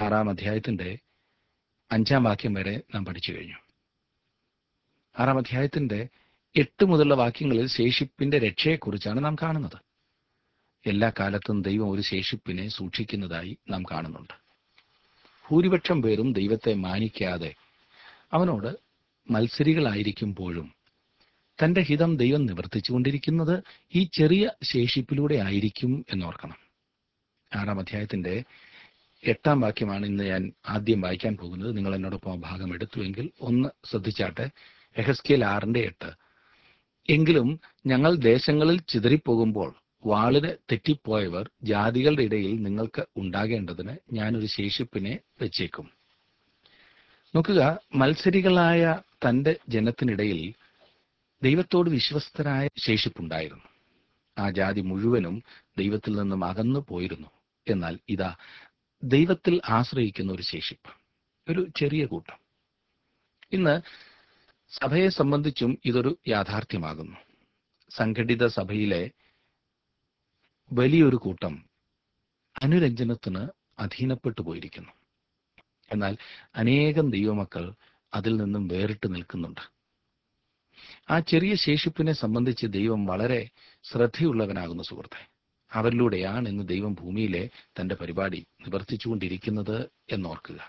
ആറാം അധ്യായത്തിന്റെ അഞ്ചാം വാക്യം വരെ നാം പഠിച്ചു കഴിഞ്ഞു ആറാം അധ്യായത്തിന്റെ എട്ട് മുതലുള്ള വാക്യങ്ങളിൽ ശേഷിപ്പിന്റെ രക്ഷയെക്കുറിച്ചാണ് നാം കാണുന്നത് എല്ലാ കാലത്തും ദൈവം ഒരു ശേഷിപ്പിനെ സൂക്ഷിക്കുന്നതായി നാം കാണുന്നുണ്ട് ഭൂരിപക്ഷം പേരും ദൈവത്തെ മാനിക്കാതെ അവനോട് മത്സരികളായിരിക്കുമ്പോഴും തന്റെ ഹിതം ദൈവം നിവർത്തിച്ചുകൊണ്ടിരിക്കുന്നത് ഈ ചെറിയ ശേഷിപ്പിലൂടെ ആയിരിക്കും എന്നോർക്കണം ആറാം അധ്യായത്തിന്റെ എട്ടാം വാക്യമാണ് ഇന്ന് ഞാൻ ആദ്യം വായിക്കാൻ പോകുന്നത് നിങ്ങൾ എന്നോടൊപ്പം ആ ഭാഗം എടുത്തുവെങ്കിൽ ഒന്ന് ശ്രദ്ധിച്ചാട്ടെ എഹസ്കേൽ ആറിന്റെ എട്ട് എങ്കിലും ഞങ്ങൾ ദേശങ്ങളിൽ ചിതറിപ്പോകുമ്പോൾ വാളിന് തെറ്റിപ്പോയവർ ജാതികളുടെ ഇടയിൽ നിങ്ങൾക്ക് ഉണ്ടാകേണ്ടതിന് ഞാനൊരു ശേഷിപ്പിനെ വെച്ചേക്കും നോക്കുക മത്സരികളായ തന്റെ ജനത്തിനിടയിൽ ദൈവത്തോട് വിശ്വസ്തരായ ശേഷിപ്പുണ്ടായിരുന്നു ആ ജാതി മുഴുവനും ദൈവത്തിൽ നിന്നും അകന്നു പോയിരുന്നു എന്നാൽ ഇതാ ദൈവത്തിൽ ആശ്രയിക്കുന്ന ഒരു ശേഷിപ്പ് ഒരു ചെറിയ കൂട്ടം ഇന്ന് സഭയെ സംബന്ധിച്ചും ഇതൊരു യാഥാർത്ഥ്യമാകുന്നു സംഘടിത സഭയിലെ വലിയൊരു കൂട്ടം അനുരഞ്ജനത്തിന് അധീനപ്പെട്ടു പോയിരിക്കുന്നു എന്നാൽ അനേകം ദൈവമക്കൾ അതിൽ നിന്നും വേറിട്ട് നിൽക്കുന്നുണ്ട് ആ ചെറിയ ശേഷിപ്പിനെ സംബന്ധിച്ച് ദൈവം വളരെ ശ്രദ്ധയുള്ളവനാകുന്നു സുഹൃത്തെ അവരിലൂടെയാണ് ഇന്ന് ദൈവം ഭൂമിയിലെ തന്റെ പരിപാടി നിവർത്തിച്ചുകൊണ്ടിരിക്കുന്നത് എന്നോർക്കുക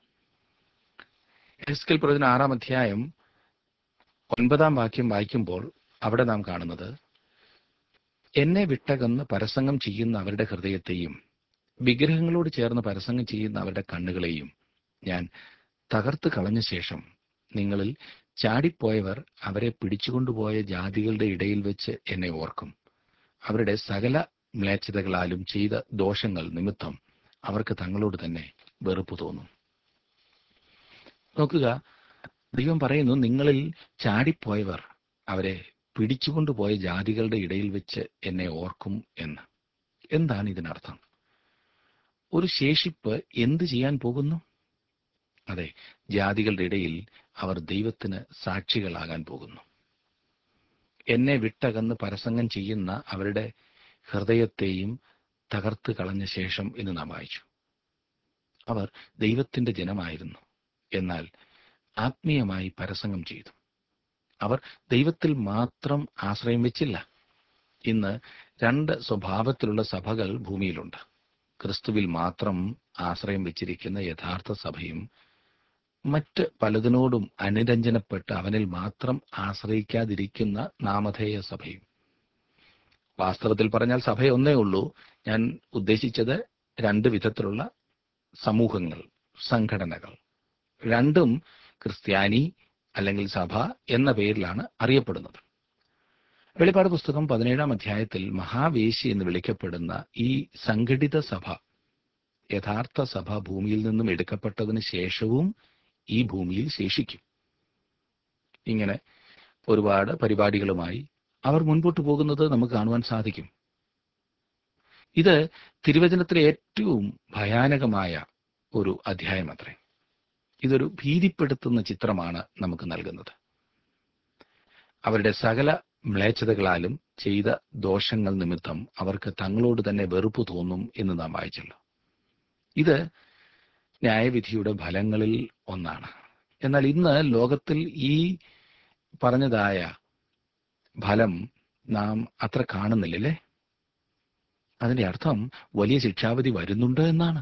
എസ്കൽ പ്രവചന ആറാം അധ്യായം ഒൻപതാം വാക്യം വായിക്കുമ്പോൾ അവിടെ നാം കാണുന്നത് എന്നെ വിട്ടകന്ന് പരസംഗം ചെയ്യുന്ന അവരുടെ ഹൃദയത്തെയും വിഗ്രഹങ്ങളോട് ചേർന്ന് പരസംഗം ചെയ്യുന്ന അവരുടെ കണ്ണുകളെയും ഞാൻ തകർത്ത് കളഞ്ഞ ശേഷം നിങ്ങളിൽ ചാടിപ്പോയവർ അവരെ പിടിച്ചുകൊണ്ടുപോയ ജാതികളുടെ ഇടയിൽ വെച്ച് എന്നെ ഓർക്കും അവരുടെ സകല മ്ലേച്ഛതകളാലും ചെയ്ത ദോഷങ്ങൾ നിമിത്തം അവർക്ക് തങ്ങളോട് തന്നെ വെറുപ്പ് തോന്നും നോക്കുക ദൈവം പറയുന്നു നിങ്ങളിൽ ചാടിപ്പോയവർ അവരെ പിടിച്ചുകൊണ്ടുപോയ ജാതികളുടെ ഇടയിൽ വെച്ച് എന്നെ ഓർക്കും എന്ന് എന്താണ് ഇതിനർത്ഥം ഒരു ശേഷിപ്പ് എന്ത് ചെയ്യാൻ പോകുന്നു അതെ ജാതികളുടെ ഇടയിൽ അവർ ദൈവത്തിന് സാക്ഷികളാകാൻ പോകുന്നു എന്നെ വിട്ടകന്ന് പരസംഗം ചെയ്യുന്ന അവരുടെ ഹൃദയത്തെയും തകർത്ത് കളഞ്ഞ ശേഷം എന്ന് നാം വായിച്ചു അവർ ദൈവത്തിന്റെ ജനമായിരുന്നു എന്നാൽ ആത്മീയമായി പരസംഗം ചെയ്തു അവർ ദൈവത്തിൽ മാത്രം ആശ്രയം വെച്ചില്ല ഇന്ന് രണ്ട് സ്വഭാവത്തിലുള്ള സഭകൾ ഭൂമിയിലുണ്ട് ക്രിസ്തുവിൽ മാത്രം ആശ്രയം വെച്ചിരിക്കുന്ന യഥാർത്ഥ സഭയും മറ്റ് പലതിനോടും അനുരഞ്ജനപ്പെട്ട് അവനിൽ മാത്രം ആശ്രയിക്കാതിരിക്കുന്ന നാമധേയ സഭയും വാസ്തവത്തിൽ പറഞ്ഞാൽ സഭ ഒന്നേ ഉള്ളൂ ഞാൻ ഉദ്ദേശിച്ചത് രണ്ട് വിധത്തിലുള്ള സമൂഹങ്ങൾ സംഘടനകൾ രണ്ടും ക്രിസ്ത്യാനി അല്ലെങ്കിൽ സഭ എന്ന പേരിലാണ് അറിയപ്പെടുന്നത് വെളിപ്പാട് പുസ്തകം പതിനേഴാം അധ്യായത്തിൽ മഹാവേശി എന്ന് വിളിക്കപ്പെടുന്ന ഈ സംഘടിത സഭ യഥാർത്ഥ സഭ ഭൂമിയിൽ നിന്നും എടുക്കപ്പെട്ടതിന് ശേഷവും ഈ ഭൂമിയിൽ ശേഷിക്കും ഇങ്ങനെ ഒരുപാട് പരിപാടികളുമായി അവർ മുൻപോട്ട് പോകുന്നത് നമുക്ക് കാണുവാൻ സാധിക്കും ഇത് തിരുവചനത്തിലെ ഏറ്റവും ഭയാനകമായ ഒരു അധ്യായം അത്രേ ഇതൊരു ഭീതിപ്പെടുത്തുന്ന ചിത്രമാണ് നമുക്ക് നൽകുന്നത് അവരുടെ സകല മ്ലേച്ഛതകളാലും ചെയ്ത ദോഷങ്ങൾ നിമിത്തം അവർക്ക് തങ്ങളോട് തന്നെ വെറുപ്പ് തോന്നും എന്ന് നാം വായിച്ചല്ലോ ഇത് ന്യായവിധിയുടെ ഫലങ്ങളിൽ ഒന്നാണ് എന്നാൽ ഇന്ന് ലോകത്തിൽ ഈ പറഞ്ഞതായ ഫലം നാം അത്ര കാണുന്നില്ലല്ലേ അതിന്റെ അർത്ഥം വലിയ ശിക്ഷാവിധി വരുന്നുണ്ട് എന്നാണ്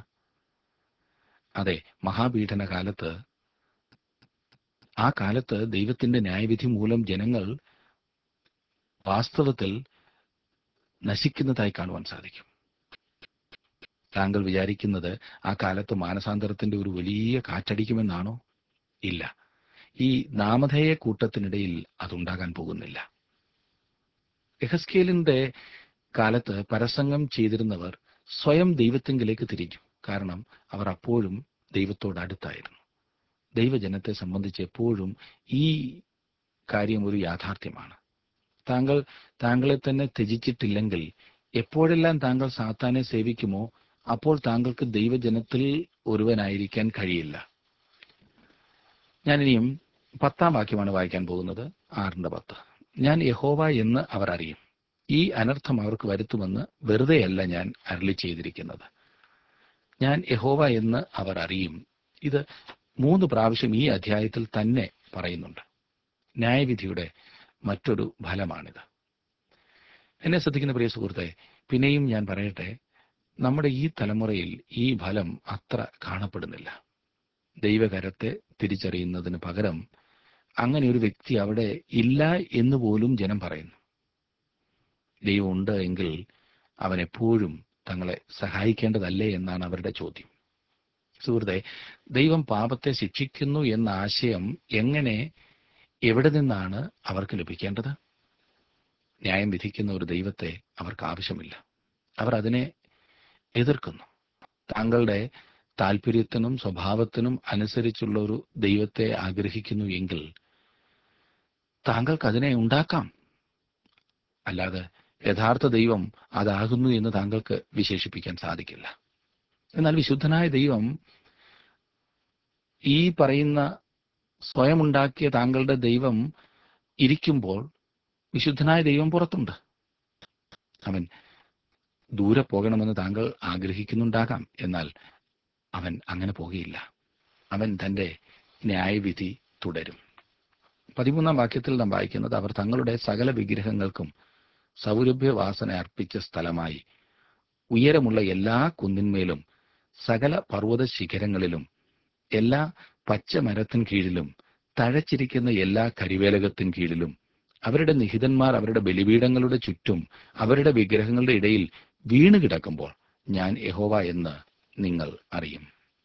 അതെ മഹാപീഡന കാലത്ത് ആ കാലത്ത് ദൈവത്തിന്റെ ന്യായവിധി മൂലം ജനങ്ങൾ വാസ്തവത്തിൽ നശിക്കുന്നതായി കാണുവാൻ സാധിക്കും താങ്കൾ വിചാരിക്കുന്നത് ആ കാലത്ത് മാനസാന്തരത്തിന്റെ ഒരു വലിയ കാറ്റടിക്കുമെന്നാണോ ഇല്ല ഈ നാമധേയ കൂട്ടത്തിനിടയിൽ അതുണ്ടാകാൻ പോകുന്നില്ല എഹസ്കേലിന്റെ കാലത്ത് പരസംഗം ചെയ്തിരുന്നവർ സ്വയം ദൈവത്തെങ്കിലേക്ക് തിരിക്കും കാരണം അവർ അപ്പോഴും ദൈവത്തോട് അടുത്തായിരുന്നു ദൈവജനത്തെ സംബന്ധിച്ച് എപ്പോഴും ഈ കാര്യം ഒരു യാഥാർത്ഥ്യമാണ് താങ്കൾ താങ്കളെ തന്നെ ത്യജിച്ചിട്ടില്ലെങ്കിൽ എപ്പോഴെല്ലാം താങ്കൾ സാത്താനെ സേവിക്കുമോ അപ്പോൾ താങ്കൾക്ക് ദൈവജനത്തിൽ ഒരുവനായിരിക്കാൻ കഴിയില്ല ഞാനിനിയും പത്താം വാക്യമാണ് വായിക്കാൻ പോകുന്നത് ആറിന്റെ പത്ത് ഞാൻ യഹോവ എന്ന് അവർ അറിയും ഈ അനർത്ഥം അവർക്ക് വരുത്തുമെന്ന് വെറുതെയല്ല ഞാൻ അരളി ചെയ്തിരിക്കുന്നത് ഞാൻ യഹോവ എന്ന് അവർ അറിയും ഇത് മൂന്ന് പ്രാവശ്യം ഈ അധ്യായത്തിൽ തന്നെ പറയുന്നുണ്ട് ന്യായവിധിയുടെ മറ്റൊരു ഫലമാണിത് എന്നെ ശ്രദ്ധിക്കുന്ന പ്രിയ സുഹൃത്തെ പിന്നെയും ഞാൻ പറയട്ടെ നമ്മുടെ ഈ തലമുറയിൽ ഈ ഫലം അത്ര കാണപ്പെടുന്നില്ല ദൈവകരത്തെ തിരിച്ചറിയുന്നതിന് പകരം അങ്ങനെ ഒരു വ്യക്തി അവിടെ ഇല്ല എന്ന് പോലും ജനം പറയുന്നു ദൈവമുണ്ട് എങ്കിൽ അവൻ എപ്പോഴും തങ്ങളെ സഹായിക്കേണ്ടതല്ലേ എന്നാണ് അവരുടെ ചോദ്യം സുഹൃത്തെ ദൈവം പാപത്തെ ശിക്ഷിക്കുന്നു എന്ന ആശയം എങ്ങനെ എവിടെ നിന്നാണ് അവർക്ക് ലഭിക്കേണ്ടത് ന്യായം വിധിക്കുന്ന ഒരു ദൈവത്തെ അവർക്ക് ആവശ്യമില്ല അവർ അതിനെ എതിർക്കുന്നു താങ്കളുടെ താല്പര്യത്തിനും സ്വഭാവത്തിനും അനുസരിച്ചുള്ള ഒരു ദൈവത്തെ ആഗ്രഹിക്കുന്നു എങ്കിൽ താങ്കൾക്ക് അതിനെ ഉണ്ടാക്കാം അല്ലാതെ യഥാർത്ഥ ദൈവം അതാകുന്നു എന്ന് താങ്കൾക്ക് വിശേഷിപ്പിക്കാൻ സാധിക്കില്ല എന്നാൽ വിശുദ്ധനായ ദൈവം ഈ പറയുന്ന സ്വയം ഉണ്ടാക്കിയ താങ്കളുടെ ദൈവം ഇരിക്കുമ്പോൾ വിശുദ്ധനായ ദൈവം പുറത്തുണ്ട് അവൻ ദൂരെ പോകണമെന്ന് താങ്കൾ ആഗ്രഹിക്കുന്നുണ്ടാകാം എന്നാൽ അവൻ അങ്ങനെ പോകുകയില്ല അവൻ തന്റെ ന്യായവിധി തുടരും പതിമൂന്നാം വാക്യത്തിൽ നാം വായിക്കുന്നത് അവർ തങ്ങളുടെ സകല വിഗ്രഹങ്ങൾക്കും സൗരഭ്യവാസന അർപ്പിച്ച സ്ഥലമായി ഉയരമുള്ള എല്ലാ കുന്നിന്മേലും സകല പർവ്വത ശിഖരങ്ങളിലും എല്ലാ പച്ചമരത്തിൻ കീഴിലും തഴച്ചിരിക്കുന്ന എല്ലാ കരിവേലകത്തിൻ കീഴിലും അവരുടെ നിഹിതന്മാർ അവരുടെ ബലിപീഠങ്ങളുടെ ചുറ്റും അവരുടെ വിഗ്രഹങ്ങളുടെ ഇടയിൽ വീണ് കിടക്കുമ്പോൾ ഞാൻ യഹോവ എന്ന് നിങ്ങൾ അറിയും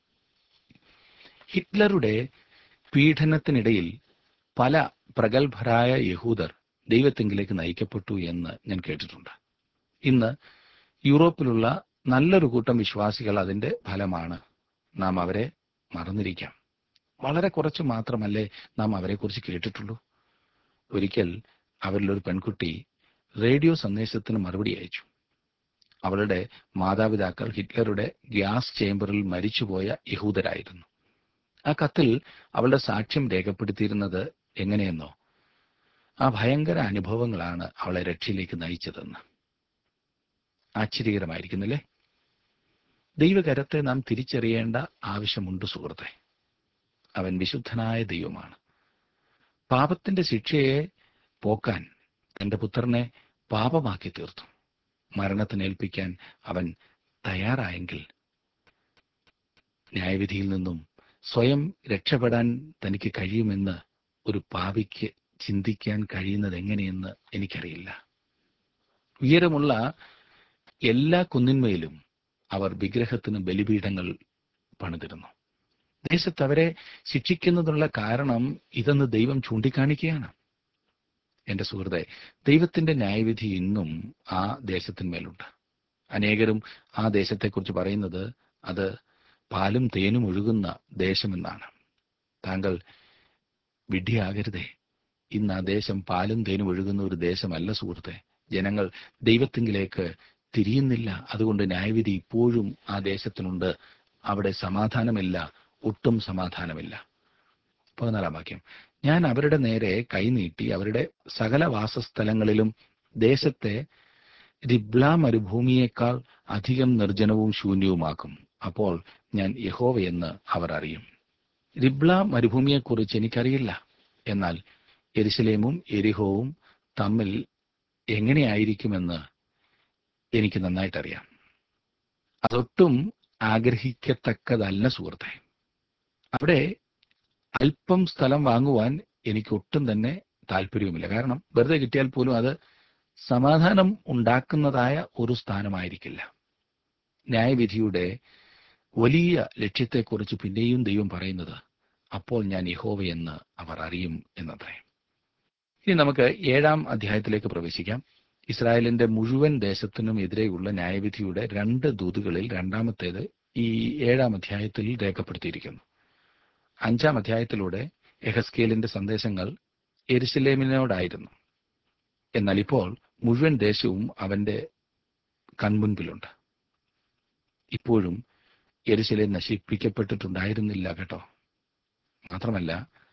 ഹിറ്റ്ലറുടെ പീഡനത്തിനിടയിൽ പല പ്രഗത്ഭരായ യഹൂദർ ദൈവത്തെങ്കിലേക്ക് നയിക്കപ്പെട്ടു എന്ന് ഞാൻ കേട്ടിട്ടുണ്ട് ഇന്ന് യൂറോപ്പിലുള്ള നല്ലൊരു കൂട്ടം വിശ്വാസികൾ അതിന്റെ ഫലമാണ് നാം അവരെ മറന്നിരിക്കാം വളരെ കുറച്ച് മാത്രമല്ലേ നാം അവരെക്കുറിച്ച് കേട്ടിട്ടുള്ളൂ ഒരിക്കൽ അവരിലൊരു പെൺകുട്ടി റേഡിയോ സന്ദേശത്തിന് മറുപടി അയച്ചു അവളുടെ മാതാപിതാക്കൾ ഹിറ്റ്ലറുടെ ഗ്യാസ് ചേംബറിൽ മരിച്ചുപോയ യഹൂദരായിരുന്നു ആ കത്തിൽ അവളുടെ സാക്ഷ്യം രേഖപ്പെടുത്തിയിരുന്നത് എങ്ങനെയെന്നോ ആ ഭയങ്കര അനുഭവങ്ങളാണ് അവളെ രക്ഷയിലേക്ക് നയിച്ചതെന്ന് ആശ്ചര്യകരമായിരിക്കുന്നില്ലേ ദൈവകരത്തെ നാം തിരിച്ചറിയേണ്ട ആവശ്യമുണ്ട് സുഹൃത്തെ അവൻ വിശുദ്ധനായ ദൈവമാണ് പാപത്തിന്റെ ശിക്ഷയെ പോക്കാൻ തന്റെ പുത്രനെ പാപമാക്കി തീർത്തു മരണത്തിനേൽപ്പിക്കാൻ അവൻ തയ്യാറായെങ്കിൽ ന്യായവിധിയിൽ നിന്നും സ്വയം രക്ഷപ്പെടാൻ തനിക്ക് കഴിയുമെന്ന് ഒരു പാവിക്ക് ചിന്തിക്കാൻ കഴിയുന്നത് എങ്ങനെയെന്ന് എനിക്കറിയില്ല ഉയരമുള്ള എല്ലാ കുന്നിന്മേലും അവർ വിഗ്രഹത്തിന് ബലിപീഠങ്ങൾ പണിതിരുന്നു ദേശത്ത് അവരെ ശിക്ഷിക്കുന്നതിനുള്ള കാരണം ഇതെന്ന് ദൈവം ചൂണ്ടിക്കാണിക്കുകയാണ് എന്റെ സുഹൃത്തെ ദൈവത്തിന്റെ ന്യായവിധി ഇന്നും ആ ദേശത്തിന്മേലുണ്ട് അനേകരും ആ ദേശത്തെക്കുറിച്ച് പറയുന്നത് അത് പാലും തേനും ഒഴുകുന്ന ദേശമെന്നാണ് താങ്കൾ വിഡ്ഢിയാകരുതേ ഇന്ന് ആ ദേശം പാലും തേനും ഒഴുകുന്ന ഒരു ദേശമല്ല സുഹൃത്തെ ജനങ്ങൾ ദൈവത്തിങ്കിലേക്ക് തിരിയുന്നില്ല അതുകൊണ്ട് ന്യായവിധി ഇപ്പോഴും ആ ദേശത്തിനുണ്ട് അവിടെ സമാധാനമില്ല ഒട്ടും സമാധാനമില്ല പതിനാലാം വാക്യം ഞാൻ അവരുടെ നേരെ കൈനീട്ടി അവരുടെ സകല വാസസ്ഥലങ്ങളിലും ദേശത്തെ റിബ്ല മരുഭൂമിയേക്കാൾ അധികം നിർജ്ജനവും ശൂന്യവുമാക്കും അപ്പോൾ ഞാൻ യഹോവയെന്ന് അവർ അറിയും റിബ്ല മരുഭൂമിയെക്കുറിച്ച് എനിക്കറിയില്ല എന്നാൽ എരിശിലേമും എരിഹോവും തമ്മിൽ എങ്ങനെയായിരിക്കുമെന്ന് എനിക്ക് നന്നായിട്ടറിയാം അതൊട്ടും ആഗ്രഹിക്കത്തക്കതല്ല സുഹൃത്തെ അവിടെ അല്പം സ്ഥലം വാങ്ങുവാൻ എനിക്ക് ഒട്ടും തന്നെ താല്പര്യവുമില്ല കാരണം വെറുതെ കിട്ടിയാൽ പോലും അത് സമാധാനം ഉണ്ടാക്കുന്നതായ ഒരു സ്ഥാനമായിരിക്കില്ല ന്യായവിധിയുടെ വലിയ ലക്ഷ്യത്തെക്കുറിച്ച് പിന്നെയും ദൈവം പറയുന്നത് അപ്പോൾ ഞാൻ യഹോവയെന്ന് അവർ അറിയും എന്നത്രേ ഇനി നമുക്ക് ഏഴാം അധ്യായത്തിലേക്ക് പ്രവേശിക്കാം ഇസ്രായേലിന്റെ മുഴുവൻ ദേശത്തിനും എതിരെയുള്ള ന്യായവിധിയുടെ രണ്ട് ദൂതുകളിൽ രണ്ടാമത്തേത് ഈ ഏഴാം അധ്യായത്തിൽ രേഖപ്പെടുത്തിയിരിക്കുന്നു അഞ്ചാം അധ്യായത്തിലൂടെ എഹസ്കേലിന്റെ സന്ദേശങ്ങൾ എരുസലേമിനോടായിരുന്നു എന്നാൽ ഇപ്പോൾ മുഴുവൻ ദേശവും അവന്റെ കൺമുൻപിലുണ്ട് ഇപ്പോഴും എരുസലേം നശിപ്പിക്കപ്പെട്ടിട്ടുണ്ടായിരുന്നില്ല കേട്ടോ മാത്രമല്ല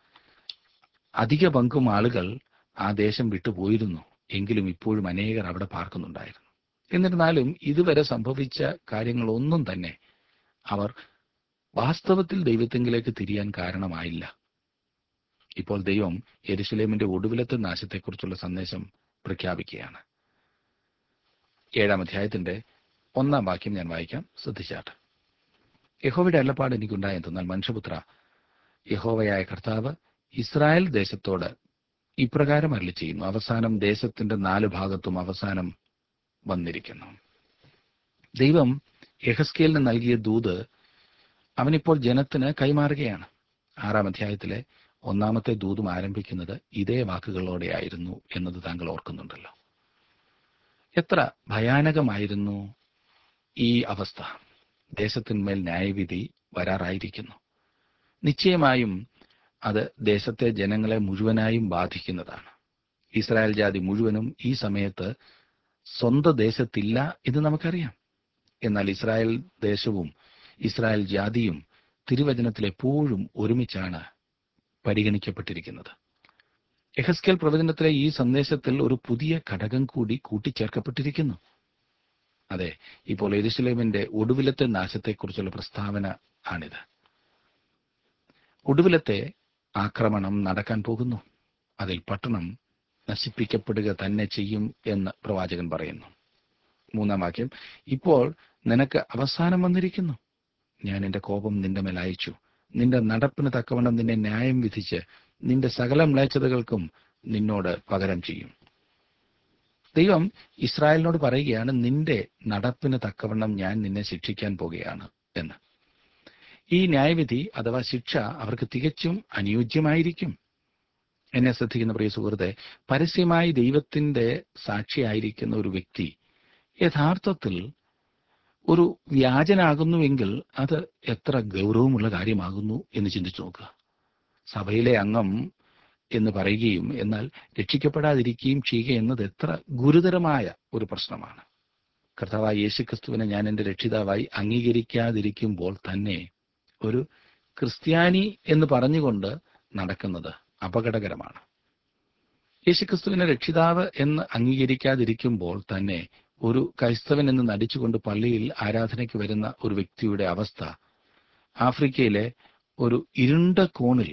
അധിക പങ്കും ആളുകൾ ആ ദേശം വിട്ടുപോയിരുന്നു എങ്കിലും ഇപ്പോഴും അനേകർ അവിടെ പാർക്കുന്നുണ്ടായിരുന്നു എന്നിരുന്നാലും ഇതുവരെ സംഭവിച്ച കാര്യങ്ങളൊന്നും തന്നെ അവർ വാസ്തവത്തിൽ ദൈവത്തെങ്കിലേക്ക് തിരിയാൻ കാരണമായില്ല ഇപ്പോൾ ദൈവം യെരുശലേമിന്റെ ഒടുവിലത്തെ നാശത്തെക്കുറിച്ചുള്ള സന്ദേശം പ്രഖ്യാപിക്കുകയാണ് ഏഴാം അധ്യായത്തിന്റെ ഒന്നാം വാക്യം ഞാൻ വായിക്കാം ശ്രദ്ധിച്ചാട്ട് യഹോവയുടെ അല്ലപ്പാട് എനിക്കുണ്ടായ എന്തെന്നാൽ മനുഷ്യപുത്ര യഹോവയായ കർത്താവ് ഇസ്രായേൽ ദേശത്തോട് ഇപ്രകാരം അരളി ചെയ്യുന്നു അവസാനം ദേശത്തിന്റെ നാല് ഭാഗത്തും അവസാനം വന്നിരിക്കുന്നു ദൈവം യഹസ്കേലിന് നൽകിയ ദൂത് അവനിപ്പോൾ ജനത്തിന് കൈമാറുകയാണ് ആറാം അധ്യായത്തിലെ ഒന്നാമത്തെ ദൂതും ആരംഭിക്കുന്നത് ഇതേ വാക്കുകളോടെയായിരുന്നു എന്നത് താങ്കൾ ഓർക്കുന്നുണ്ടല്ലോ എത്ര ഭയാനകമായിരുന്നു ഈ അവസ്ഥ ദേശത്തിന്മേൽ ന്യായവിധി വരാറായിരിക്കുന്നു നിശ്ചയമായും അത് ദേശത്തെ ജനങ്ങളെ മുഴുവനായും ബാധിക്കുന്നതാണ് ഇസ്രായേൽ ജാതി മുഴുവനും ഈ സമയത്ത് സ്വന്തം ദേശത്തില്ല എന്ന് നമുക്കറിയാം എന്നാൽ ഇസ്രായേൽ ദേശവും ഇസ്രായേൽ ജാതിയും തിരുവചനത്തിൽ എപ്പോഴും ഒരുമിച്ചാണ് പരിഗണിക്കപ്പെട്ടിരിക്കുന്നത് എഹസ്കേൽ പ്രവചനത്തിലെ ഈ സന്ദേശത്തിൽ ഒരു പുതിയ ഘടകം കൂടി കൂട്ടിച്ചേർക്കപ്പെട്ടിരിക്കുന്നു അതെ ഇപ്പോൾ എരുസലേമിന്റെ ഒടുവിലത്തെ നാശത്തെക്കുറിച്ചുള്ള പ്രസ്താവന ആണിത് ഒടുവിലത്തെ ആക്രമണം നടക്കാൻ പോകുന്നു അതിൽ പട്ടണം നശിപ്പിക്കപ്പെടുക തന്നെ ചെയ്യും എന്ന് പ്രവാചകൻ പറയുന്നു മൂന്നാം വാക്യം ഇപ്പോൾ നിനക്ക് അവസാനം വന്നിരിക്കുന്നു ഞാൻ എന്റെ കോപം നിന്റെ മേൽ അയച്ചു നിന്റെ നടപ്പിന് തക്കവണ്ണം നിന്നെ ന്യായം വിധിച്ച് നിന്റെ സകല മ്ലേച്ഛതകൾക്കും നിന്നോട് പകരം ചെയ്യും ദൈവം ഇസ്രായേലിനോട് പറയുകയാണ് നിന്റെ നടപ്പിന് തക്കവണ്ണം ഞാൻ നിന്നെ ശിക്ഷിക്കാൻ പോകുകയാണ് എന്ന് ഈ ന്യായവിധി അഥവാ ശിക്ഷ അവർക്ക് തികച്ചും അനുയോജ്യമായിരിക്കും എന്നെ ശ്രദ്ധിക്കുന്ന പ്രിയ സുഹൃത്തെ പരസ്യമായി ദൈവത്തിന്റെ സാക്ഷിയായിരിക്കുന്ന ഒരു വ്യക്തി യഥാർത്ഥത്തിൽ ഒരു വ്യാജനാകുന്നുവെങ്കിൽ അത് എത്ര ഗൗരവമുള്ള കാര്യമാകുന്നു എന്ന് ചിന്തിച്ചു നോക്കുക സഭയിലെ അംഗം എന്ന് പറയുകയും എന്നാൽ രക്ഷിക്കപ്പെടാതിരിക്കുകയും ചെയ്യുക എന്നത് എത്ര ഗുരുതരമായ ഒരു പ്രശ്നമാണ് കർത്താവായ യേശുക്രിസ്തുവിനെ ഞാൻ എൻ്റെ രക്ഷിതാവായി അംഗീകരിക്കാതിരിക്കുമ്പോൾ തന്നെ ഒരു ക്രിസ്ത്യാനി എന്ന് പറഞ്ഞുകൊണ്ട് നടക്കുന്നത് അപകടകരമാണ് യേശുക്രിസ്തുവിനെ രക്ഷിതാവ് എന്ന് അംഗീകരിക്കാതിരിക്കുമ്പോൾ തന്നെ ഒരു ക്രൈസ്തവൻ എന്ന് നടിച്ചുകൊണ്ട് പള്ളിയിൽ ആരാധനയ്ക്ക് വരുന്ന ഒരു വ്യക്തിയുടെ അവസ്ഥ ആഫ്രിക്കയിലെ ഒരു ഇരുണ്ട കോണിൽ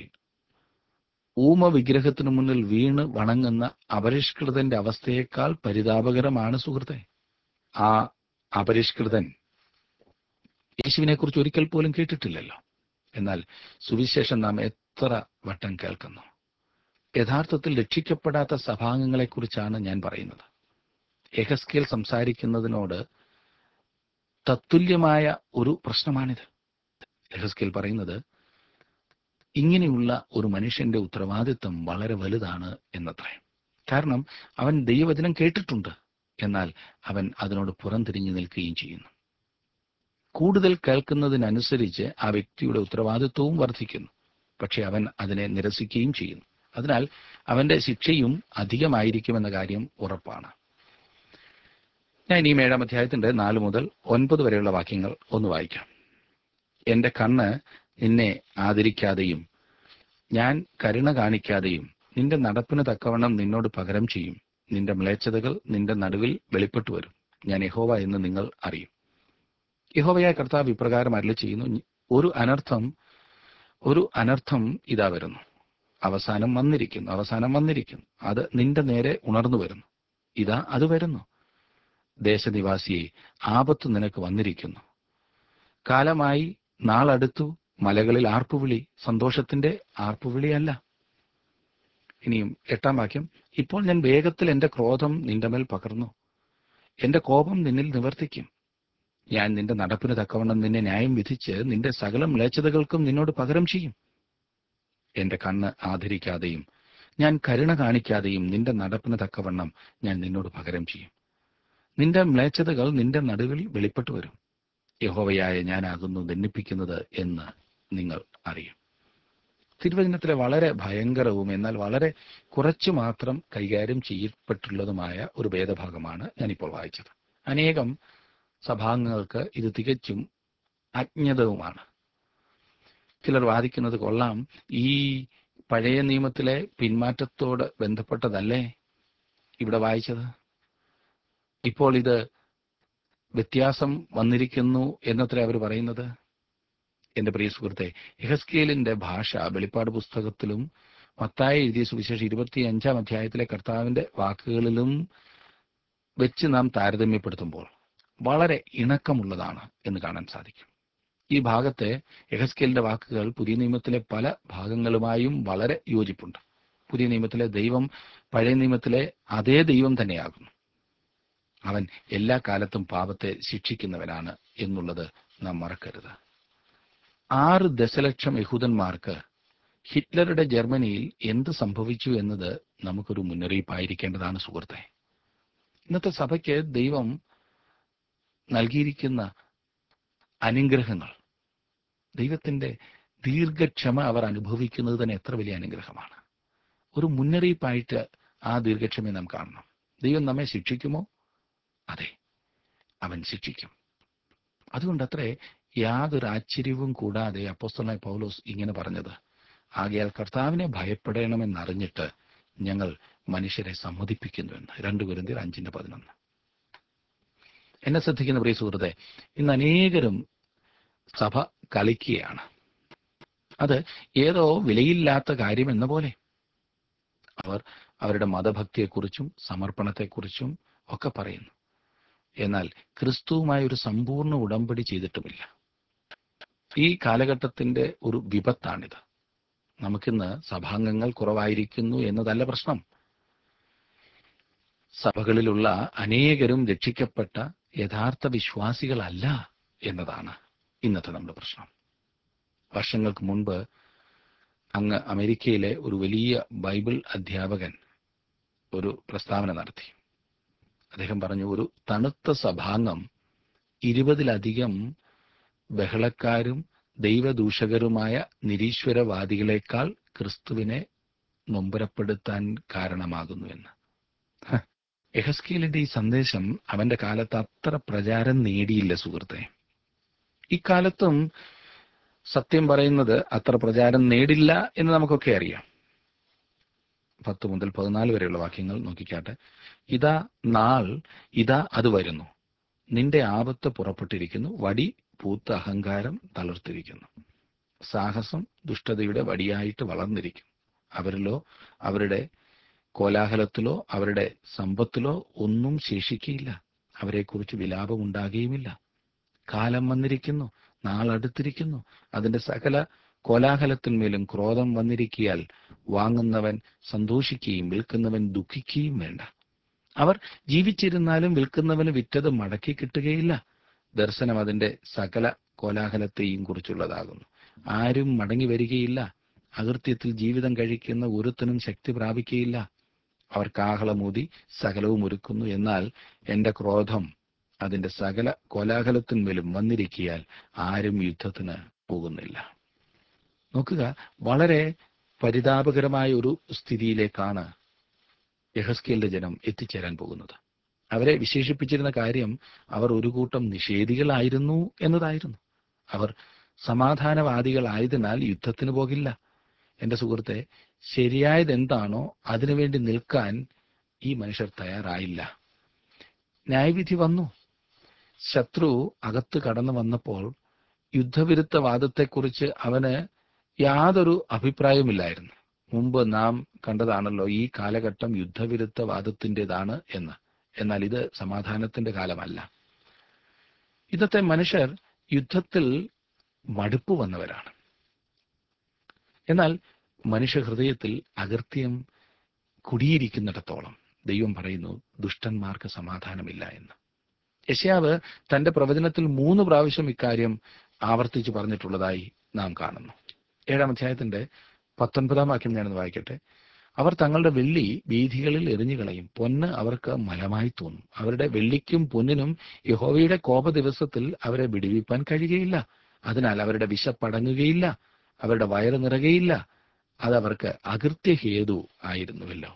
ഊമ വിഗ്രഹത്തിനു മുന്നിൽ വീണ് വണങ്ങുന്ന അപരിഷ്കൃതന്റെ അവസ്ഥയേക്കാൾ പരിതാപകരമാണ് സുഹൃത്തെ ആ അപരിഷ്കൃതൻ യേശുവിനെ കുറിച്ച് ഒരിക്കൽ പോലും കേട്ടിട്ടില്ലല്ലോ എന്നാൽ സുവിശേഷം നാം എത്ര വട്ടം കേൾക്കുന്നു യഥാർത്ഥത്തിൽ രക്ഷിക്കപ്പെടാത്ത സഭാംഗങ്ങളെക്കുറിച്ചാണ് ഞാൻ പറയുന്നത് എഹസ്കേൽ സംസാരിക്കുന്നതിനോട് തത്തുല്യമായ ഒരു പ്രശ്നമാണിത് എഹസ്കേൽ പറയുന്നത് ഇങ്ങനെയുള്ള ഒരു മനുഷ്യന്റെ ഉത്തരവാദിത്വം വളരെ വലുതാണ് എന്നത്രേ കാരണം അവൻ ദൈവവചനം കേട്ടിട്ടുണ്ട് എന്നാൽ അവൻ അതിനോട് പുറംതിരിഞ്ഞു നിൽക്കുകയും ചെയ്യുന്നു കൂടുതൽ കേൾക്കുന്നതിനനുസരിച്ച് ആ വ്യക്തിയുടെ ഉത്തരവാദിത്വവും വർദ്ധിക്കുന്നു പക്ഷെ അവൻ അതിനെ നിരസിക്കുകയും ചെയ്യുന്നു അതിനാൽ അവന്റെ ശിക്ഷയും അധികമായിരിക്കുമെന്ന കാര്യം ഉറപ്പാണ് ഞാൻ ഈ ഏഴാം അധ്യായത്തിന്റെ നാല് മുതൽ ഒൻപത് വരെയുള്ള വാക്യങ്ങൾ ഒന്ന് വായിക്കാം എന്റെ കണ്ണ് നിന്നെ ആദരിക്കാതെയും ഞാൻ കരുണ കാണിക്കാതെയും നിന്റെ നടപ്പിന് തക്കവണ്ണം നിന്നോട് പകരം ചെയ്യും നിന്റെ മ്ലേച്ഛതകൾ നിന്റെ നടുവിൽ വെളിപ്പെട്ടു വരും ഞാൻ യഹോവ എന്ന് നിങ്ങൾ അറിയും യഹോവയായ കർത്താവ് ഇപ്രകാരം അരളി ചെയ്യുന്നു ഒരു അനർത്ഥം ഒരു അനർത്ഥം ഇതാ വരുന്നു അവസാനം വന്നിരിക്കുന്നു അവസാനം വന്നിരിക്കുന്നു അത് നിന്റെ നേരെ ഉണർന്നു വരുന്നു ഇതാ അത് വരുന്നു ദേശനിവാസിയെ ആപത്ത് നിനക്ക് വന്നിരിക്കുന്നു കാലമായി നാളടുത്തു മലകളിൽ ആർപ്പുവിളി സന്തോഷത്തിന്റെ ആർപ്പുവിളിയല്ല ഇനിയും എട്ടാം വാക്യം ഇപ്പോൾ ഞാൻ വേഗത്തിൽ എന്റെ ക്രോധം നിന്റെ മേൽ പകർന്നു എന്റെ കോപം നിന്നിൽ നിവർത്തിക്കും ഞാൻ നിന്റെ നടപ്പിന് തക്കവണ്ണം നിന്നെ ന്യായം വിധിച്ച് നിന്റെ സകല മ്ലേച്ഛതകൾക്കും നിന്നോട് പകരം ചെയ്യും എന്റെ കണ്ണ് ആദരിക്കാതെയും ഞാൻ കരുണ കാണിക്കാതെയും നിന്റെ നടപ്പിന് തക്കവണ്ണം ഞാൻ നിന്നോട് പകരം ചെയ്യും നിന്റെ മ്ലേച്ഛതകൾ നിന്റെ നടുവിൽ വെളിപ്പെട്ടു വരും യഹോവയായ ഞാനാകുന്നു ദണ്ണിപ്പിക്കുന്നത് എന്ന് നിങ്ങൾ അറിയും തിരുവചനത്തിലെ വളരെ ഭയങ്കരവും എന്നാൽ വളരെ കുറച്ചു മാത്രം കൈകാര്യം ചെയ്യപ്പെട്ടുള്ളതുമായ ഒരു ഭേദഭാഗമാണ് ഞാനിപ്പോൾ വായിച്ചത് അനേകം സഭാംഗങ്ങൾക്ക് ഇത് തികച്ചും അജ്ഞതവുമാണ് ചിലർ വാദിക്കുന്നത് കൊള്ളാം ഈ പഴയ നിയമത്തിലെ പിന്മാറ്റത്തോട് ബന്ധപ്പെട്ടതല്ലേ ഇവിടെ വായിച്ചത് ഇപ്പോൾ ഇത് വ്യത്യാസം വന്നിരിക്കുന്നു എന്നത്ര അവർ പറയുന്നത് എന്റെ പ്രിയ സുഹൃത്തെ എഹസ്കേലിന്റെ ഭാഷ വെളിപ്പാട് പുസ്തകത്തിലും മത്തായി എഴുതിയ സുവിശേഷം ഇരുപത്തി അഞ്ചാം അധ്യായത്തിലെ കർത്താവിന്റെ വാക്കുകളിലും വെച്ച് നാം താരതമ്യപ്പെടുത്തുമ്പോൾ വളരെ ഇണക്കമുള്ളതാണ് എന്ന് കാണാൻ സാധിക്കും ഈ ഭാഗത്തെ എഹസ്കേലിന്റെ വാക്കുകൾ പുതിയ നിയമത്തിലെ പല ഭാഗങ്ങളുമായും വളരെ യോജിപ്പുണ്ട് പുതിയ നിയമത്തിലെ ദൈവം പഴയ നിയമത്തിലെ അതേ ദൈവം തന്നെയാകുന്നു അവൻ എല്ലാ കാലത്തും പാപത്തെ ശിക്ഷിക്കുന്നവനാണ് എന്നുള്ളത് നാം മറക്കരുത് ആറ് ദശലക്ഷം യഹൂദന്മാർക്ക് ഹിറ്റ്ലറുടെ ജർമ്മനിയിൽ എന്ത് സംഭവിച്ചു എന്നത് നമുക്കൊരു മുന്നറിയിപ്പായിരിക്കേണ്ടതാണ് സുഹൃത്തെ ഇന്നത്തെ സഭയ്ക്ക് ദൈവം നൽകിയിരിക്കുന്ന അനുഗ്രഹങ്ങൾ ദൈവത്തിന്റെ ദീർഘക്ഷമ അവർ അനുഭവിക്കുന്നത് തന്നെ എത്ര വലിയ അനുഗ്രഹമാണ് ഒരു മുന്നറിയിപ്പായിട്ട് ആ ദീർഘക്ഷമയെ നാം കാണണം ദൈവം നമ്മെ ശിക്ഷിക്കുമോ അതെ അവൻ ശിക്ഷിക്കും അതുകൊണ്ടത്രേ യാതൊരു ആശ്ചര്യവും കൂടാതെ അപ്പോസ്തലനായ പൗലോസ് ഇങ്ങനെ പറഞ്ഞത് ആകയാൽ കർത്താവിനെ ഭയപ്പെടണമെന്നറിഞ്ഞിട്ട് ഞങ്ങൾ മനുഷ്യരെ സമ്മതിപ്പിക്കുന്നുവെന്ന് രണ്ട് കുരുന്തിർ അഞ്ചിന്റെ പതിനൊന്ന് എന്നെ ശ്രദ്ധിക്കുന്ന പ്രിയ സുഹൃത്തെ ഇന്ന് അനേകരും സഭ കളിക്കുകയാണ് അത് ഏതോ വിലയില്ലാത്ത കാര്യം എന്ന പോലെ അവർ അവരുടെ മതഭക്തിയെക്കുറിച്ചും സമർപ്പണത്തെക്കുറിച്ചും ഒക്കെ പറയുന്നു എന്നാൽ ക്രിസ്തുവുമായ ഒരു സമ്പൂർണ്ണ ഉടമ്പടി ചെയ്തിട്ടുമില്ല ഈ കാലഘട്ടത്തിന്റെ ഒരു വിപത്താണിത് നമുക്കിന്ന് സഭാംഗങ്ങൾ കുറവായിരിക്കുന്നു എന്നതല്ല പ്രശ്നം സഭകളിലുള്ള അനേകരും രക്ഷിക്കപ്പെട്ട യഥാർത്ഥ വിശ്വാസികളല്ല എന്നതാണ് ഇന്നത്തെ നമ്മുടെ പ്രശ്നം വർഷങ്ങൾക്ക് മുൻപ് അങ്ങ് അമേരിക്കയിലെ ഒരു വലിയ ബൈബിൾ അധ്യാപകൻ ഒരു പ്രസ്താവന നടത്തി അദ്ദേഹം പറഞ്ഞു ഒരു തണുത്ത സഭാംഗം ഇരുപതിലധികം ബഹളക്കാരും ദൈവദൂഷകരുമായ നിരീശ്വരവാദികളെക്കാൾ ക്രിസ്തുവിനെ നൊമ്പരപ്പെടുത്താൻ കാരണമാകുന്നുവെന്ന് എഹസ്കീലിന്റെ ഈ സന്ദേശം അവന്റെ കാലത്ത് അത്ര പ്രചാരം നേടിയില്ല സുഹൃത്തെ ഇക്കാലത്തും സത്യം പറയുന്നത് അത്ര പ്രചാരം നേടില്ല എന്ന് നമുക്കൊക്കെ അറിയാം പത്ത് മുതൽ പതിനാല് വരെയുള്ള വാക്യങ്ങൾ നോക്കിക്കാട്ടെ ഇതാ നാൾ ഇതാ അത് വരുന്നു നിന്റെ ആപത്ത് പുറപ്പെട്ടിരിക്കുന്നു വടി പൂത്ത അഹങ്കാരം തളർത്തിരിക്കുന്നു സാഹസം ദുഷ്ടതയുടെ വടിയായിട്ട് വളർന്നിരിക്കും അവരിലോ അവരുടെ കോലാഹലത്തിലോ അവരുടെ സമ്പത്തിലോ ഒന്നും ശേഷിക്കയില്ല അവരെക്കുറിച്ച് വിലാപമുണ്ടാകുകയുമില്ല കാലം വന്നിരിക്കുന്നു നാളടുത്തിരിക്കുന്നു അതിന്റെ സകല കോലാഹലത്തിന്മേലും ക്രോധം വന്നിരിക്കിയാൽ വാങ്ങുന്നവൻ സന്തോഷിക്കുകയും വിൽക്കുന്നവൻ ദുഃഖിക്കുകയും വേണ്ട അവർ ജീവിച്ചിരുന്നാലും വിൽക്കുന്നവന് വിറ്റത് മടക്കി കിട്ടുകയില്ല ദർശനം അതിന്റെ സകല കോലാഹലത്തെയും കുറിച്ചുള്ളതാകുന്നു ആരും മടങ്ങി വരികയില്ല അകൃത്യത്തിൽ ജീവിതം കഴിക്കുന്ന ഒരുത്തനും ശക്തി പ്രാപിക്കുകയില്ല അവർ കാഹളമൂതി സകലവും ഒരുക്കുന്നു എന്നാൽ എന്റെ ക്രോധം അതിന്റെ സകല കോലാഹലത്തിന്മേലും വന്നിരിക്കിയാൽ ആരും യുദ്ധത്തിന് പോകുന്നില്ല നോക്കുക വളരെ പരിതാപകരമായ ഒരു സ്ഥിതിയിലേക്കാണ് യഹസ്കേലിന്റെ ജനം എത്തിച്ചേരാൻ പോകുന്നത് അവരെ വിശേഷിപ്പിച്ചിരുന്ന കാര്യം അവർ ഒരു കൂട്ടം നിഷേധികളായിരുന്നു എന്നതായിരുന്നു അവർ സമാധാനവാദികളായതിനാൽ യുദ്ധത്തിന് പോകില്ല എന്റെ സുഹൃത്തെ ശരിയായത് എന്താണോ അതിനുവേണ്ടി നിൽക്കാൻ ഈ മനുഷ്യർ തയ്യാറായില്ല ന്യായവിധി വന്നു ശത്രു അകത്ത് കടന്നു വന്നപ്പോൾ യുദ്ധവിരുദ്ധ വാദത്തെക്കുറിച്ച് അവന് യാതൊരു അഭിപ്രായവുമില്ലായിരുന്നു മുമ്പ് നാം കണ്ടതാണല്ലോ ഈ കാലഘട്ടം യുദ്ധവിരുദ്ധ വാദത്തിൻ്റെതാണ് എന്ന് എന്നാൽ ഇത് സമാധാനത്തിന്റെ കാലമല്ല ഇന്നത്തെ മനുഷ്യർ യുദ്ധത്തിൽ മടുപ്പ് വന്നവരാണ് എന്നാൽ മനുഷ്യ ഹൃദയത്തിൽ അകൃത്യം കുടിയിരിക്കുന്നിടത്തോളം ദൈവം പറയുന്നു ദുഷ്ടന്മാർക്ക് സമാധാനമില്ല എന്ന് യശയാവ് തന്റെ പ്രവചനത്തിൽ മൂന്ന് പ്രാവശ്യം ഇക്കാര്യം ആവർത്തിച്ച് പറഞ്ഞിട്ടുള്ളതായി നാം കാണുന്നു ഏഴാം അധ്യായത്തിന്റെ പത്തൊൻപതാം വാക്യം ഞാനൊന്ന് വായിക്കട്ടെ അവർ തങ്ങളുടെ വെള്ളി വീഥികളിൽ എറിഞ്ഞു കളയും പൊന്ന് അവർക്ക് മലമായി തോന്നും അവരുടെ വെള്ളിക്കും പൊന്നിനും യഹോവയുടെ കോപ ദിവസത്തിൽ അവരെ വിടുവിപ്പാൻ കഴിയുകയില്ല അതിനാൽ അവരുടെ വിശപ്പടങ്ങുകയില്ല അവരുടെ വയറ് നിറകയില്ല അതവർക്ക് അകൃത്യഹേതു ആയിരുന്നുവല്ലോ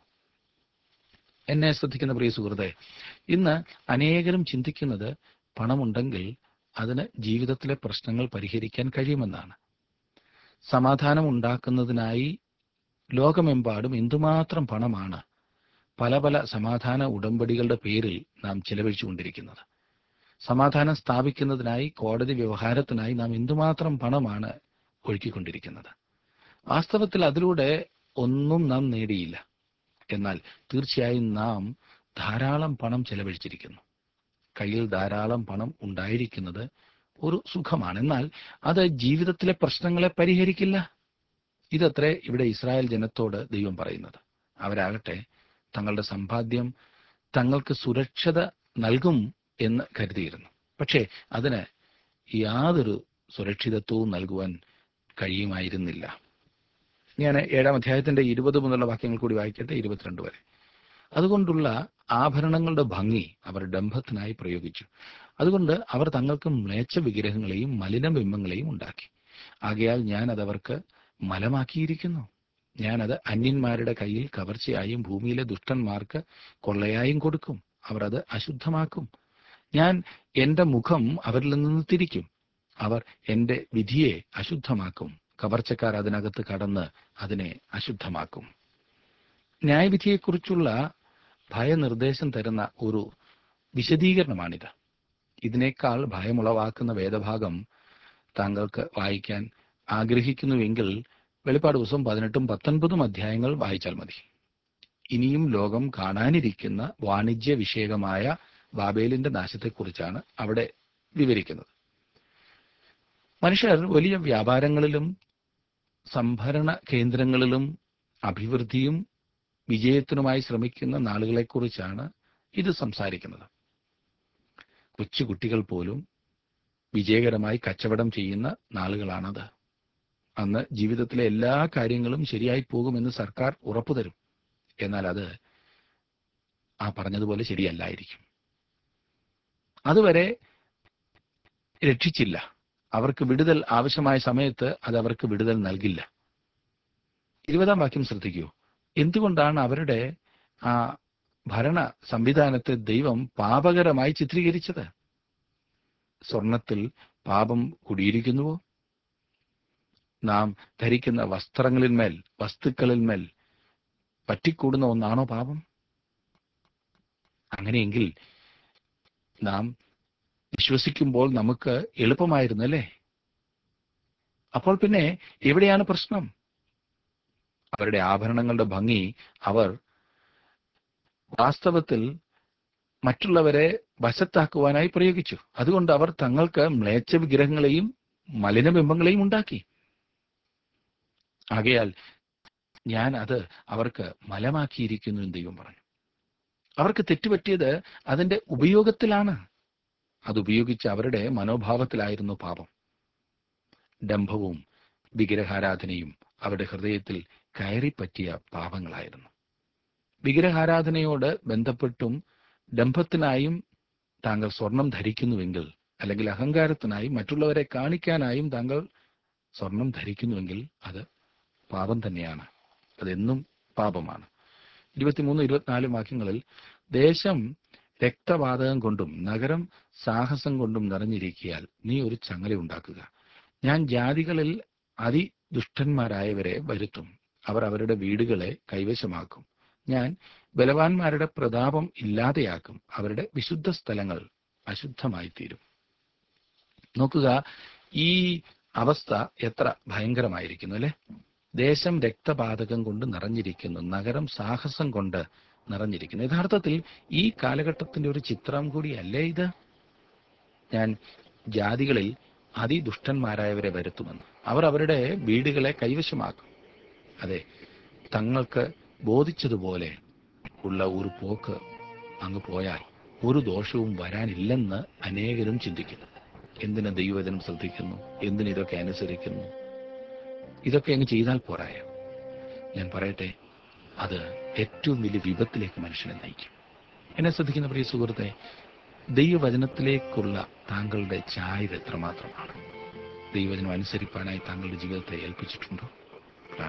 എന്നെ ശ്രദ്ധിക്കുന്ന പ്രിയ സുഹൃത്തെ ഇന്ന് അനേകരും ചിന്തിക്കുന്നത് പണമുണ്ടെങ്കിൽ അതിന് ജീവിതത്തിലെ പ്രശ്നങ്ങൾ പരിഹരിക്കാൻ കഴിയുമെന്നാണ് സമാധാനം ഉണ്ടാക്കുന്നതിനായി ലോകമെമ്പാടും എന്തുമാത്രം പണമാണ് പല പല സമാധാന ഉടമ്പടികളുടെ പേരിൽ നാം ചിലവഴിച്ചുകൊണ്ടിരിക്കുന്നത് സമാധാനം സ്ഥാപിക്കുന്നതിനായി കോടതി വ്യവഹാരത്തിനായി നാം എന്തുമാത്രം പണമാണ് ഒഴുക്കിക്കൊണ്ടിരിക്കുന്നത് വാസ്തവത്തിൽ അതിലൂടെ ഒന്നും നാം നേടിയില്ല എന്നാൽ തീർച്ചയായും നാം ധാരാളം പണം ചെലവഴിച്ചിരിക്കുന്നു കയ്യിൽ ധാരാളം പണം ഉണ്ടായിരിക്കുന്നത് ഒരു സുഖമാണ് എന്നാൽ അത് ജീവിതത്തിലെ പ്രശ്നങ്ങളെ പരിഹരിക്കില്ല ഇതത്രേ ഇവിടെ ഇസ്രായേൽ ജനത്തോട് ദൈവം പറയുന്നത് അവരാകട്ടെ തങ്ങളുടെ സമ്പാദ്യം തങ്ങൾക്ക് സുരക്ഷത നൽകും എന്ന് കരുതിയിരുന്നു പക്ഷേ അതിന് യാതൊരു സുരക്ഷിതത്വവും നൽകുവാൻ കഴിയുമായിരുന്നില്ല ഞാൻ ഏഴാം അധ്യായത്തിന്റെ ഇരുപത് മുതലുള്ള വാക്യങ്ങൾ കൂടി വായിക്കട്ടെ ഇരുപത്തിരണ്ട് വരെ അതുകൊണ്ടുള്ള ആഭരണങ്ങളുടെ ഭംഗി അവർ ഡംഭത്തിനായി പ്രയോഗിച്ചു അതുകൊണ്ട് അവർ തങ്ങൾക്ക് മ്ലേച്ഛ വിഗ്രഹങ്ങളെയും മലിനബിംബങ്ങളെയും ഉണ്ടാക്കി ആകയാൽ ഞാൻ അതവർക്ക് മലമാക്കിയിരിക്കുന്നു ഞാനത് അന്യന്മാരുടെ കയ്യിൽ കവർച്ചയായും ഭൂമിയിലെ ദുഷ്ടന്മാർക്ക് കൊള്ളയായും കൊടുക്കും അവർ അത് അശുദ്ധമാക്കും ഞാൻ എന്റെ മുഖം അവരിൽ നിന്ന് തിരിക്കും അവർ എന്റെ വിധിയെ അശുദ്ധമാക്കും കവർച്ചക്കാർ അതിനകത്ത് കടന്ന് അതിനെ അശുദ്ധമാക്കും ന്യായവിധിയെക്കുറിച്ചുള്ള ഭയനിർദ്ദേശം തരുന്ന ഒരു വിശദീകരണമാണിത് ഇതിനേക്കാൾ ഭയമുളവാക്കുന്ന വേദഭാഗം താങ്കൾക്ക് വായിക്കാൻ ആഗ്രഹിക്കുന്നുവെങ്കിൽ വെളിപ്പാട് ദിവസം പതിനെട്ടും പത്തൊൻപതും അധ്യായങ്ങൾ വായിച്ചാൽ മതി ഇനിയും ലോകം കാണാനിരിക്കുന്ന വാണിജ്യ വിഷയകമായ ബാബേലിന്റെ നാശത്തെക്കുറിച്ചാണ് അവിടെ വിവരിക്കുന്നത് മനുഷ്യർ വലിയ വ്യാപാരങ്ങളിലും സംഭരണ കേന്ദ്രങ്ങളിലും അഭിവൃദ്ധിയും വിജയത്തിനുമായി ശ്രമിക്കുന്ന നാളുകളെക്കുറിച്ചാണ് ഇത് സംസാരിക്കുന്നത് കൊച്ചുകുട്ടികൾ പോലും വിജയകരമായി കച്ചവടം ചെയ്യുന്ന നാളുകളാണത് അന്ന് ജീവിതത്തിലെ എല്ലാ കാര്യങ്ങളും ശരിയായി പോകുമെന്ന് സർക്കാർ ഉറപ്പു തരും എന്നാൽ അത് ആ പറഞ്ഞതുപോലെ ശരിയല്ലായിരിക്കും അതുവരെ രക്ഷിച്ചില്ല അവർക്ക് വിടുതൽ ആവശ്യമായ സമയത്ത് അത് അവർക്ക് വിടുതൽ നൽകില്ല ഇരുപതാം വാക്യം ശ്രദ്ധിക്കൂ എന്തുകൊണ്ടാണ് അവരുടെ ആ ഭരണ സംവിധാനത്തെ ദൈവം പാപകരമായി ചിത്രീകരിച്ചത് സ്വർണത്തിൽ പാപം കുടിയിരിക്കുന്നുവോ നാം ധരിക്കുന്ന വസ്ത്രങ്ങളിന്മേൽ വസ്തുക്കളിന്മേൽ പറ്റിക്കൂടുന്ന ഒന്നാണോ പാപം അങ്ങനെയെങ്കിൽ നാം വിശ്വസിക്കുമ്പോൾ നമുക്ക് എളുപ്പമായിരുന്നു അല്ലേ അപ്പോൾ പിന്നെ എവിടെയാണ് പ്രശ്നം അവരുടെ ആഭരണങ്ങളുടെ ഭംഗി അവർ വാസ്തവത്തിൽ മറ്റുള്ളവരെ വശത്താക്കുവാനായി പ്രയോഗിച്ചു അതുകൊണ്ട് അവർ തങ്ങൾക്ക് മ്ലേച്ഛ വിഗ്രഹങ്ങളെയും മലിനബിംബങ്ങളെയും ഉണ്ടാക്കി ആകയാൽ ഞാൻ അത് അവർക്ക് മലമാക്കിയിരിക്കുന്നു എന്ന് ദൈവം പറഞ്ഞു അവർക്ക് തെറ്റുപറ്റിയത് അതിന്റെ ഉപയോഗത്തിലാണ് അത് ഉപയോഗിച്ച് അവരുടെ മനോഭാവത്തിലായിരുന്നു പാപം ഡംഭവും വിഗ്രഹാരാധനയും അവരുടെ ഹൃദയത്തിൽ കയറിപ്പറ്റിയ പാപങ്ങളായിരുന്നു വിഗ്രഹാരാധനയോട് ബന്ധപ്പെട്ടും ഡംഭത്തിനായും താങ്കൾ സ്വർണം ധരിക്കുന്നുവെങ്കിൽ അല്ലെങ്കിൽ അഹങ്കാരത്തിനായി മറ്റുള്ളവരെ കാണിക്കാനായും താങ്കൾ സ്വർണം ധരിക്കുന്നുവെങ്കിൽ അത് പാപം തന്നെയാണ് അതെന്നും പാപമാണ് ഇരുപത്തിമൂന്ന് ഇരുപത്തിനാല് വാക്യങ്ങളിൽ ദേശം രക്തപാതകം കൊണ്ടും നഗരം സാഹസം കൊണ്ടും നിറഞ്ഞിരിക്കിയാൽ നീ ഒരു ചങ്ങല ഉണ്ടാക്കുക ഞാൻ ജാതികളിൽ അതിദുഷ്ടന്മാരായവരെ വരുത്തും അവർ അവരുടെ വീടുകളെ കൈവശമാക്കും ഞാൻ ബലവാന്മാരുടെ പ്രതാപം ഇല്ലാതെയാക്കും അവരുടെ വിശുദ്ധ സ്ഥലങ്ങൾ അശുദ്ധമായി തീരും നോക്കുക ഈ അവസ്ഥ എത്ര ഭയങ്കരമായിരിക്കുന്നു അല്ലെ ദേശം രക്തപാതകം കൊണ്ട് നിറഞ്ഞിരിക്കുന്നു നഗരം സാഹസം കൊണ്ട് നിറഞ്ഞിരിക്കുന്നു യഥാർത്ഥത്തിൽ ഈ കാലഘട്ടത്തിന്റെ ഒരു ചിത്രം കൂടിയല്ലേ ഇത് ഞാൻ ജാതികളിൽ അതിദുഷ്ടന്മാരായവരെ വരുത്തുമെന്ന് അവർ അവരുടെ വീടുകളെ കൈവശമാക്കും അതെ തങ്ങൾക്ക് ബോധിച്ചതുപോലെ ഉള്ള ഒരു പോക്ക് അങ്ങ് പോയാൽ ഒരു ദോഷവും വരാനില്ലെന്ന് അനേകരും ചിന്തിക്കുന്നു എന്തിന് ദൈവവചനം ശ്രദ്ധിക്കുന്നു എന്തിന് ഇതൊക്കെ അനുസരിക്കുന്നു ഇതൊക്കെ അങ്ങ് ചെയ്താൽ പോരായോ ഞാൻ പറയട്ടെ അത് ഏറ്റവും വലിയ വിപത്തിലേക്ക് മനുഷ്യനെ നയിക്കും എന്നെ ശ്രദ്ധിക്കുന്ന പ്രിയ സുഹൃത്തെ ദൈവവചനത്തിലേക്കുള്ള താങ്കളുടെ ചായ്വ് എത്രമാത്രമാണ് ദൈവവചനം അനുസരിപ്പാനായി താങ്കളുടെ ജീവിതത്തെ ഏൽപ്പിച്ചിട്ടുണ്ടോ